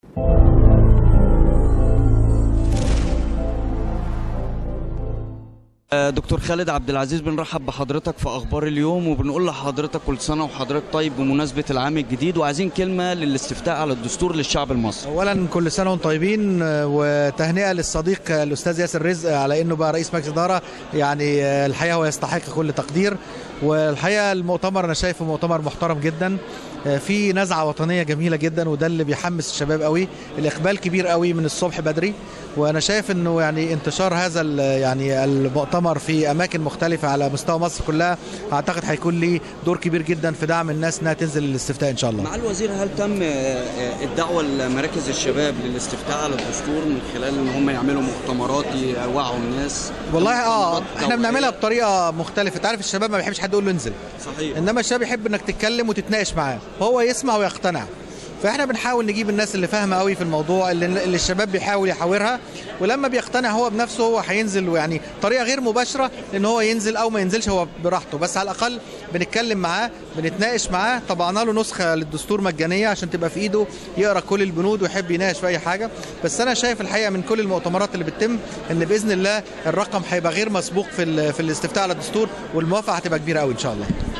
دكتور خالد عبد العزيز بنرحب بحضرتك في اخبار اليوم وبنقول لحضرتك كل سنه وحضرتك طيب بمناسبه العام الجديد وعايزين كلمه للاستفتاء على الدستور للشعب المصري اولا كل سنه وانتم طيبين وتهنئه للصديق الاستاذ ياسر رزق على انه بقى رئيس مجلس اداره يعني الحقيقه هو يستحق كل تقدير والحقيقه المؤتمر انا شايفه مؤتمر محترم جدا في نزعه وطنيه جميله جدا وده اللي بيحمس الشباب قوي الاقبال كبير قوي من الصبح بدري وانا شايف انه يعني انتشار هذا يعني المؤتمر في اماكن مختلفه على مستوى مصر كلها اعتقد هيكون ليه دور كبير جدا في دعم الناس انها تنزل للاستفتاء ان شاء الله مع الوزير هل تم الدعوه لمراكز الشباب للاستفتاء على الدستور من خلال ان هم يعملوا مؤتمرات يوعوا الناس والله اه احنا بنعملها بطريقه مختلفه تعرف الشباب ما بيحبش حد يقول له انزل صحيح انما الشباب يحب انك تتكلم وتتناقش معاه وهو يسمع ويقتنع فاحنا بنحاول نجيب الناس اللي فاهمه قوي في الموضوع اللي, اللي الشباب بيحاول يحاورها ولما بيقتنع هو بنفسه هو هينزل ويعني طريقه غير مباشره ان هو ينزل او ما ينزلش هو براحته بس على الاقل بنتكلم معاه بنتناقش معاه طبعنا له نسخه للدستور مجانيه عشان تبقى في ايده يقرا كل البنود ويحب يناقش في اي حاجه بس انا شايف الحقيقه من كل المؤتمرات اللي بتتم ان باذن الله الرقم هيبقى غير مسبوق في في الاستفتاء على الدستور والموافقه هتبقى كبيره قوي ان شاء الله